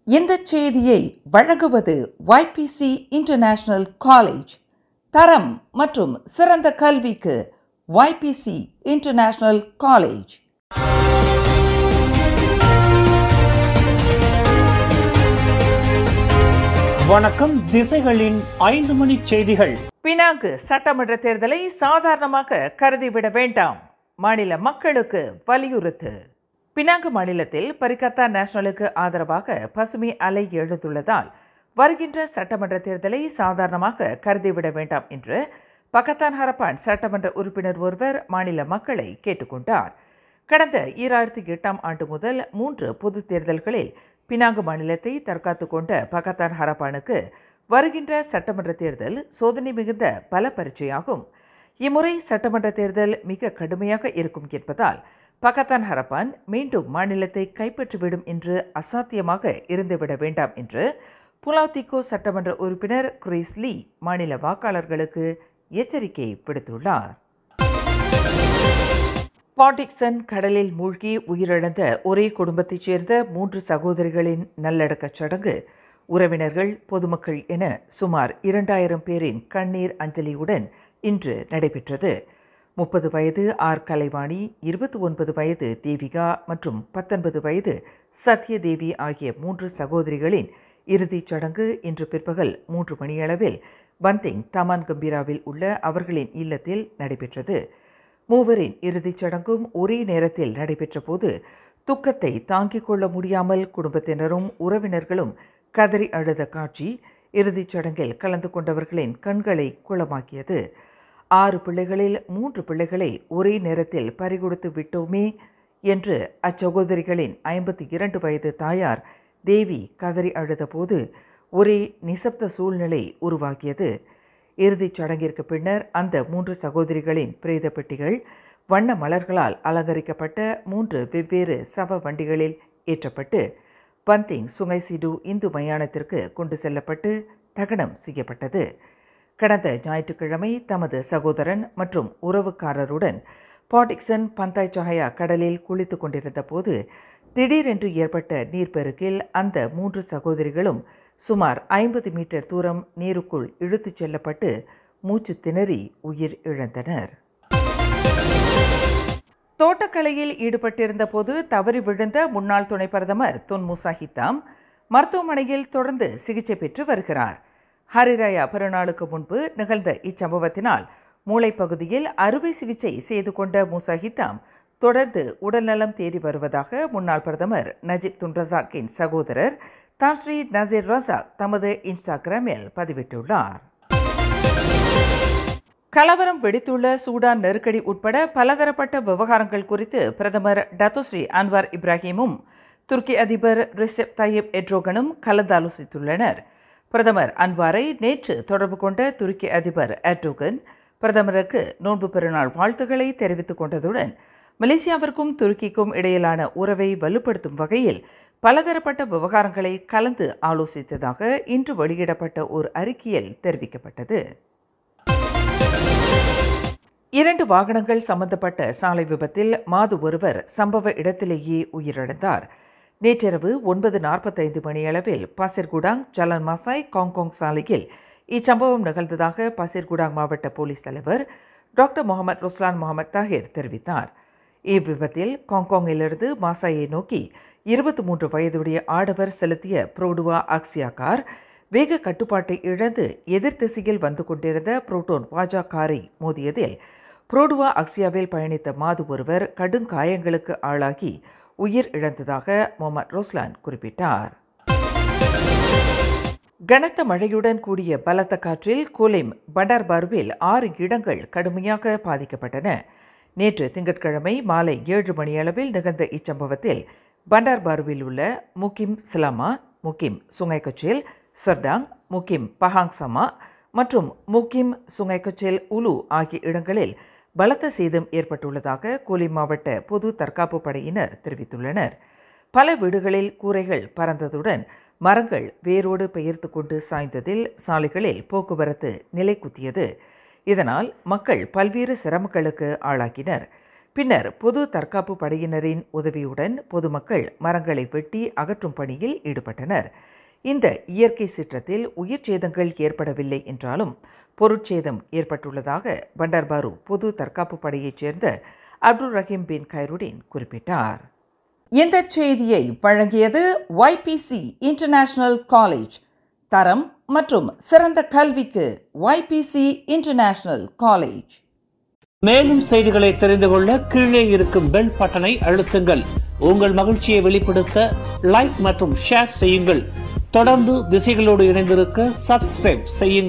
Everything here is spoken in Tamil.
இந்த செய்தியை வழங்குவது YPC இன்டர்நேஷனல் காலேஜ் தரம் மற்றும் சிறந்த கல்விக்கு YPC இன்டர்நேஷனல் காலேஜ் வணக்கம் திசைகளின் ஐந்து மணி செய்திகள் பினாங்கு சட்டமன்ற தேர்தலை சாதாரணமாக கருதிவிட வேண்டாம் மாநில மக்களுக்கு வலியுறுத்து பினாங்கு மாநிலத்தில் பரிகத்தா நேஷனலுக்கு ஆதரவாக பசுமை அலை எழுந்துள்ளதால் வருகின்ற சட்டமன்ற தேர்தலை சாதாரணமாக கருதிவிட வேண்டாம் என்று பகத்தான் ஹரப்பான் சட்டமன்ற உறுப்பினர் ஒருவர் மாநில மக்களை கேட்டுக்கொண்டார் கடந்த ஈராயிரத்தி எட்டாம் ஆண்டு முதல் மூன்று பொது தேர்தல்களில் பினாங்கு மாநிலத்தை தற்காத்து கொண்ட பகத்தான் ஹரப்பானுக்கு வருகின்ற சட்டமன்ற தேர்தல் சோதனை மிகுந்த பல பரீட்சையாகும் இம்முறை சட்டமன்ற தேர்தல் மிக கடுமையாக இருக்கும் என்பதால் பகத்தான் ஹரப்பான் மீண்டும் மாநிலத்தை கைப்பற்றிவிடும் என்று அசாத்தியமாக இருந்துவிட வேண்டாம் என்று புலாத்திகோ சட்டமன்ற உறுப்பினர் கிறிஸ் லீ மாநில வாக்காளர்களுக்கு எச்சரிக்கை விடுத்துள்ளார் பாட்டிக்சன் கடலில் மூழ்கி உயிரிழந்த ஒரே குடும்பத்தைச் சேர்ந்த மூன்று சகோதரிகளின் நல்லடக்கச் சடங்கு உறவினர்கள் பொதுமக்கள் என சுமார் இரண்டாயிரம் பேரின் கண்ணீர் அஞ்சலியுடன் இன்று நடைபெற்றது முப்பது வயது ஆர் கலைவாணி இருபத்தி ஒன்பது வயது தேவிகா மற்றும் பத்தொன்பது வயது சத்யதேவி ஆகிய மூன்று சகோதரிகளின் இறுதிச் சடங்கு இன்று பிற்பகல் மூன்று மணியளவில் பந்திங் தமான் கம்பீராவில் உள்ள அவர்களின் இல்லத்தில் நடைபெற்றது மூவரின் இறுதிச் சடங்கும் ஒரே நேரத்தில் நடைபெற்ற போது துக்கத்தை தாங்கிக் கொள்ள முடியாமல் குடும்பத்தினரும் உறவினர்களும் கதறி அழுத காட்சி இறுதிச் சடங்கில் கலந்து கொண்டவர்களின் கண்களை குளமாக்கியது ஆறு பிள்ளைகளில் மூன்று பிள்ளைகளை ஒரே நேரத்தில் பறிகொடுத்து விட்டோமே என்று அச்சகோதரிகளின் ஐம்பத்தி இரண்டு வயது தாயார் தேவி கதறி அழுதபோது ஒரே நிசப்த சூழ்நிலை உருவாகியது இறுதிச் சடங்கிற்கு பின்னர் அந்த மூன்று சகோதரிகளின் பிரேத பெட்டிகள் வண்ண மலர்களால் அலங்கரிக்கப்பட்ட மூன்று வெவ்வேறு சவ வண்டிகளில் ஏற்றப்பட்டு பந்திங் சுங்கைசிடு இந்து மயானத்திற்கு கொண்டு செல்லப்பட்டு தகனம் செய்யப்பட்டது கடந்த ஞாயிற்றுக்கிழமை தமது சகோதரன் மற்றும் உறவுக்காரருடன் பாட்டிக்சன் பந்தாய் சஹயா கடலில் குளித்து கொண்டிருந்த போது திடீரென்று ஏற்பட்ட நீர்ப்பெருக்கில் அந்த மூன்று சகோதரிகளும் சுமார் ஐம்பது மீட்டர் தூரம் நீருக்குள் இழுத்துச் செல்லப்பட்டு மூச்சு திணறி உயிர் இழந்தனர் தோட்டக்கலையில் ஈடுபட்டிருந்த போது தவறி விழுந்த முன்னாள் துணை பிரதமர் துன் முசாஹித்தாம் மருத்துவமனையில் தொடர்ந்து சிகிச்சை பெற்று வருகிறார் ஹரிராயா பிறநாளுக்கு முன்பு நிகழ்ந்த இச்சம்பவத்தினால் மூளைப்பகுதியில் அறுவை சிகிச்சை செய்து கொண்ட முசாஹித்தாம் தொடர்ந்து உடல்நலம் தேடி வருவதாக முன்னாள் பிரதமர் நஜிப் துன் ரசாக்கின் சகோதரர் தாஸ்ரீ நசீர் ரசாக் தமது இன்ஸ்டாகிராமில் பதிவிட்டுள்ளார் கலவரம் வெடித்துள்ள சூடான் நெருக்கடி உட்பட பலதரப்பட்ட விவகாரங்கள் குறித்து பிரதமர் டத்தோஸ்ரீ அன்வார் இப்ராஹிமும் துருக்கி அதிபர் ரிசெப் தய்யப் எட்ரோகனும் கலந்தாலோசித்துள்ளனர் பிரதமர் அன்வாரை நேற்று தொடர்பு கொண்ட துருக்கி அதிபர் எர்டோகன் பிரதமருக்கு நோன்பு பெருநாள் வாழ்த்துக்களை தெரிவித்துக் கொண்டதுடன் மலேசியாவிற்கும் துருக்கிக்கும் இடையிலான உறவை வலுப்படுத்தும் வகையில் பலதரப்பட்ட விவகாரங்களை கலந்து ஆலோசித்ததாக இன்று வெளியிடப்பட்ட ஒரு அறிக்கையில் தெரிவிக்கப்பட்டது இரண்டு வாகனங்கள் சம்பந்தப்பட்ட சாலை விபத்தில் மாது ஒருவர் சம்பவ இடத்திலேயே உயிரிழந்தார் நேற்றிரவு ஒன்பது நாற்பத்தைந்து மணியளவில் பாசிர்குடாங் ஜலன் மாசாய் காங்காங் சாலையில் இச்சம்பவம் நிகழ்ந்ததாக பாசிர்குடாங் மாவட்ட போலீஸ் தலைவர் doctor Muhammad Ruslan Muhammad Tahir தெரிவித்தார் இவ்விபத்தில் காங்காங்கிலிருந்து மாசாயை நோக்கி இருபத்தி மூன்று வயதுடைய ஆடவர் செலுத்திய புரோடுவா ஆக்சியா கார் வேக கட்டுப்பாட்டை இழந்து எதிர் திசையில் வந்து கொண்டிருந்த புரோட்டோன் வாஜா காரை மோதியதில் புரோடுவா அக்சியாவில் பயணித்த மாது ஒருவர் கடும் காயங்களுக்கு ஆளாகி உயிர் இழந்ததாக முகமது ரோஸ்லான் குறிப்பிட்டார் கனத்த மழையுடன் கூடிய பலத்த காற்றில் கோலிம் பண்டார்பாருவில் ஆறு இடங்கள் கடுமையாக பாதிக்கப்பட்டன நேற்று திங்கட்கிழமை மாலை ஏழு மணியளவில் நிகழ்ந்த இச்சம்பவத்தில் பண்டார்பாருவில் உள்ள முகிம் சிலாமா முகிம் சுங்கைக்கொச்சில் சர்டாங் முகிம் பஹாங்சமா மற்றும் முகிம் சுங்கைக்கொச்சில் உலு ஆகிய இடங்களில் பலத்த சேதம் ஏற்பட்டுள்ளதாக கோலி மாவட்ட பொது தற்காப்பு படையினர் தெரிவித்துள்ளனர் பல வீடுகளில் கூரைகள் பறந்ததுடன் மரங்கள் வேரோடு பெயர்த்து கொண்டு சாய்ந்ததில் சாலைகளில் போக்குவரத்து நிலை குத்தியது இதனால் மக்கள் பல்வேறு சிரமங்களுக்கு ஆளாகினர் பின்னர் பொது தற்காப்பு படையினரின் உதவியுடன் பொதுமக்கள் மரங்களை வெட்டி அகற்றும் பணியில் ஈடுபட்டனர் இந்த இயற்கை சீற்றத்தில் உயிர் சேதங்கள் ஏற்படவில்லை என்றாலும் பொருட்சேதம் ஏற்பட்டுள்ளதாக பண்டார்பாரு பொது தற்காப்பு படையைச் சேர்ந்த அப்துல் ரஹீம் பின் கைருடீன் குறிப்பிட்டார் இந்த செய்தியை வழங்கியது YPC இன்டர்நேஷனல் காலேஜ் தரம் மற்றும் சிறந்த கல்விக்கு YPC இன்டர்நேஷனல் காலேஜ் மேலும் செய்திகளை தெரிந்து கொள்ள கீழே இருக்கும் பெல் பட்டனை அழுத்துங்கள் உங்கள் மகிழ்ச்சியை வெளிப்படுத்த லைக் மற்றும் ஷேர் செய்யுங்கள் தொடர்ந்து திசைகளோடு இணைந்திருக்க சப்ஸ்கிரைப் செய்யுங்கள்